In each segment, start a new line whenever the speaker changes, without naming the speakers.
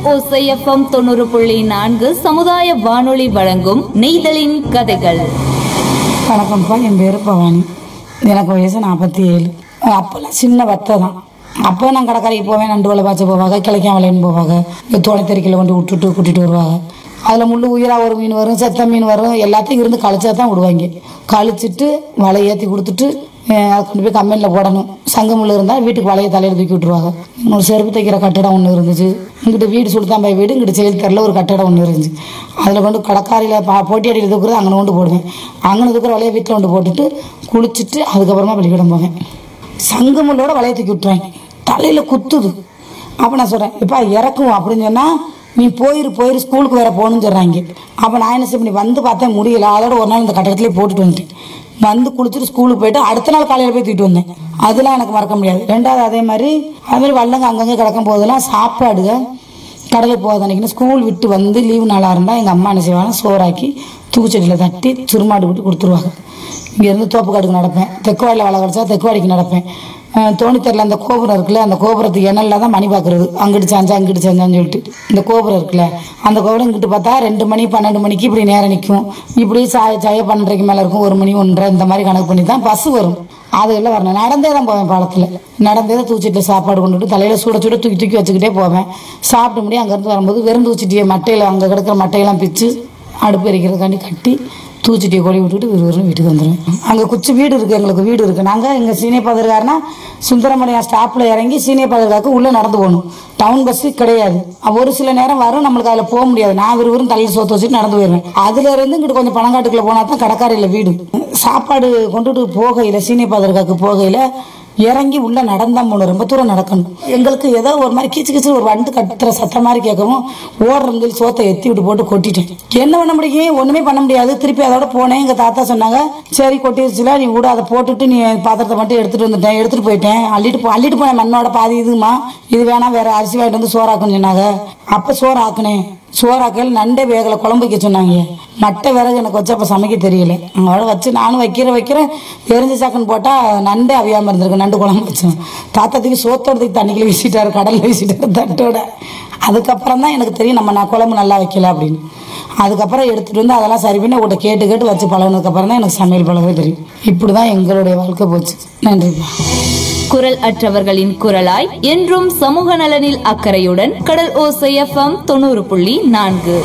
ஓசைஎஃப்எம் தொண்ணூறு புள்ளி நான்கு சமுதாய வானொலி வழங்கும் நெய்தலின் கதைகள்
வணக்கம்ப்பா என் பேர் பவானி எனக்கு வயசு நாற்பத்தி ஏழு அப்போல்லாம் சின்ன வத்தை தான் அப்போ நான் கடற்கரைக்கு போவேன் நண்டு வலை பாய்ச்ச போவாங்க கிளைக்காம வலைன்னு போவாங்க இந்த தோலைத்தறிக்கையில் கொண்டு விட்டுட்டு கூட்டிகிட்டு வருவாங்க அதில் முள்ளு உயிராக ஒரு மீன் வரும் செத்த மீன் வரும் எல்லாத்தையும் இருந்து கழிச்சா தான் விடுவாங்க கழிச்சிட்டு வலை ஏற்றி கொடுத்துட்டு அஹ் அதை கொண்டு போய் கம்பெனியில் போடணும் சங்கம் முள்ளு இருந்தால் வீட்டுக்கு வலையை தலையில் தூக்கி விட்டுருவாங்க இன்னொரு செருப்பு தைக்கிற கட்டடம் ஒன்று இருந்துச்சு இங்கிட்டு வீடு சுல்தான்பாய் வீடு இங்கிட்டு செயல் தெருல ஒரு கட்டடம் ஒன்று இருந்துச்சு அதில் கொண்டு கடற்காரியில் பா போட்டியாடியில் தூக்குறது அங்கே கொண்டு போடுவேன் அங்கே தூக்குற வலையை வீட்டில் கொண்டு போட்டுட்டு குளிச்சுட்டு அதுக்கப்புறமா பள்ளிக்கூடம் போவேன் சங்கமுள்ளோட வலையை தூக்கி விட்டுருவாங்க தலையில் குத்துது அப்போ நான் சொல்கிறேன் இப்போ இறக்கும் அப்படின்னு சொன்னால் நீ போயிரு போயிரு ஸ்கூலுக்கு வேற போகணும்னு சொல்கிறாங்க அப்போ நான் என்ன செய்ய வந்து பார்த்தேன் முடியல அதோட ஒரு நாள் இந்த கட்டடத்திலே போட்டுட்டு வந்துட்டேன் வந்து குளிச்சுட்டு ஸ்கூலுக்கு போயிட்டு அடுத்த நாள் காலையில் போய் தூக்கிட்டு வந்தேன் அதெல்லாம் எனக்கு மறக்க முடியாது ரெண்டாவது அதே மாதிரி அதே மாதிரி வள்ளங்க அங்கங்கே கிடக்கும் போதெல்லாம் சாப்பாடுங்க கடலுக்கு போகாத அன்றைக்கி ஸ்கூல் விட்டு வந்து லீவு நாளாக இருந்தால் எங்கள் அம்மா என்ன செய்வாங்க சோறாக்கி தூக்குச்செடியில் தட்டி சுருமாடு விட்டு கொடுத்துருவாங்க இங்கேருந்து தோப்புக்காடுக்கு நடப்பேன் தெக்குவாடியில் வலை கிடச்சா தெக்குவாடிக்கு நடப்பேன் அஹ் தோணித்தரில் அந்த கோபுரம் இருக்குல்ல அந்த கோபுரத்துக்கு எண்ணெயில் தான் மணி பார்க்குறது அங்கிட்டு சாஞ்சா அங்கிட்டு சாஞ்சான்னு சொல்லிட்டு இந்த கோபுரம் இருக்குல்ல அந்த கோபுரம் இங்கிட்டு பார்த்தா ரெண்டு மணி பன்னெண்டு மணிக்கு இப்படி நேரம் நிற்கும் இப்படி சாய சாய பன்னெண்டரைக்கு மேலே இருக்கும் ஒரு மணி ஒன்றரை இந்த மாதிரி கணக்கு பண்ணி தான் பஸ் வரும் அதெல்லாம் வரணும் நடந்தே தான் போவேன் பாலத்தில் நடந்தே தான் தூச்சிட்டு சாப்பாடு கொண்டுட்டு தலையில் சுட சுட தூக்கி தூக்கி வச்சுக்கிட்டே போவேன் சாப்பிட்டு முடியும் அங்கேருந்து வரும்போது வெறும் தூச்சிட்டியை மட்டையில் அங்கே கிடக்கிற மட்டையெல்லாம் பிச்சு அடுப்பு எரிக்கிறதுக்காண்டி கட்டி தூச்சிட்டியை கொடி விட்டுட்டு விறுவிறுன்னு வீட்டுக்கு வந்துடுவேன் அங்கே குச்சி வீடு இருக்குது எங்களுக்கு வீடு இருக்குது நாங்கள் எங்கள் சீனியர் பதர்காரனா சுந்தரமணியம் ஸ்டாப்பில் இறங்கி சீனியர் பதர்காக்கு உள்ளே நடந்து போகணும் டவுன் பஸ்ஸு கிடையாது ஒரு சில நேரம் வரும் நம்மளுக்கு அதில் போக முடியாது நான் விறுவிறுன்னு தலையில் சோத்து வச்சுட்டு நடந்து போயிடுவேன் அதுல இருந்து இங்கிட்டு கொஞ்சம் பணங்காட்டுக்குள்ள போனால் தான் கடற்கரையில் வீடு சாப்பாடு கொண்டுட்டு போகையில் சீனியர் பதர்காக்கு போகையில் இறங்கி உள்ள நடந்தா போகணும் ரொம்ப தூரம் நடக்கணும் எங்களுக்கு ஏதோ ஒரு மாதிரி கீச்சு கீச்சு ஒரு வண்டு கத்துற சத்தம் மாதிரி கேட்கவும் ஓடுறோம் சொல்லி சோத்தை எத்தி விட்டு போட்டு கொட்டிட்டேன் என்ன பண்ண முடியும் ஒண்ணுமே பண்ண முடியாது திருப்பி அதோட போனேன் எங்க தாத்தா சொன்னாங்க சரி கொட்டிருச்சுல நீ கூட அதை போட்டுட்டு நீ பாத்திரத்தை மட்டும் எடுத்துட்டு வந்துட்டேன் எடுத்துட்டு போயிட்டேன் அள்ளிட்டு போ அள்ளிட்டு போனேன் மண்ணோட பாதி இதுமா இது வேணா வேற அரிசி வாங்கிட்டு வந்து சோறாக்குன்னு சொன்னாங்க அப்ப சோறு ஆக்குனேன் சோறாக்கையில் நண்டே வேகலை குழம்பு வைக்க சொன்னாங்க மட்டை விறகு எனக்கு வச்சப்ப சமைக்க தெரியல அவளை வச்சு நானும் வைக்கிற வைக்கிறேன் தெரிஞ்ச சாக்குன்னு போட்டால் நண்டே அவியாமல் இருந்திருக்கு நண்டு குழம்பு வச்சோம் தாத்தாத்துக்கு சோத்தோடத்துக்கு தண்ணிக்குள்ள வீசிட்டாரு கடலில் வீசிட்டாரு தட்டோட அதுக்கப்புறம் தான் எனக்கு தெரியும் நம்ம நான் குழம்பு நல்லா வைக்கல அப்படின்னு அதுக்கப்புறம் எடுத்துட்டு வந்து அதெல்லாம் சரி பண்ணி உங்கள்கிட்ட கேட்டு கேட்டு வச்சு பழகினதுக்கப்புறம் தான் எனக்கு சமையல் பழகவே தெரியும் இப்படி தான் எங்களுடைய வாழ்க்கை போச்சு நன்றிப்பா
குரல் அற்றவர்களின் குரலாய் என்றும் சமூக நலனில் அக்கறையுடன் கடல் ஓசைஎஃப்எம் தொண்ணூறு புள்ளி நான்கு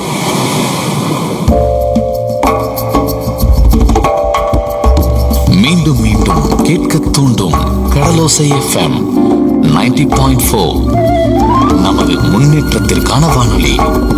மீண்டும் மீண்டும் கேட்க தூண்டும் கடலோசை எஃப்எம் 90.4 பாயிண்ட் நமது முன்னேற்றத்திற்கான வானொலி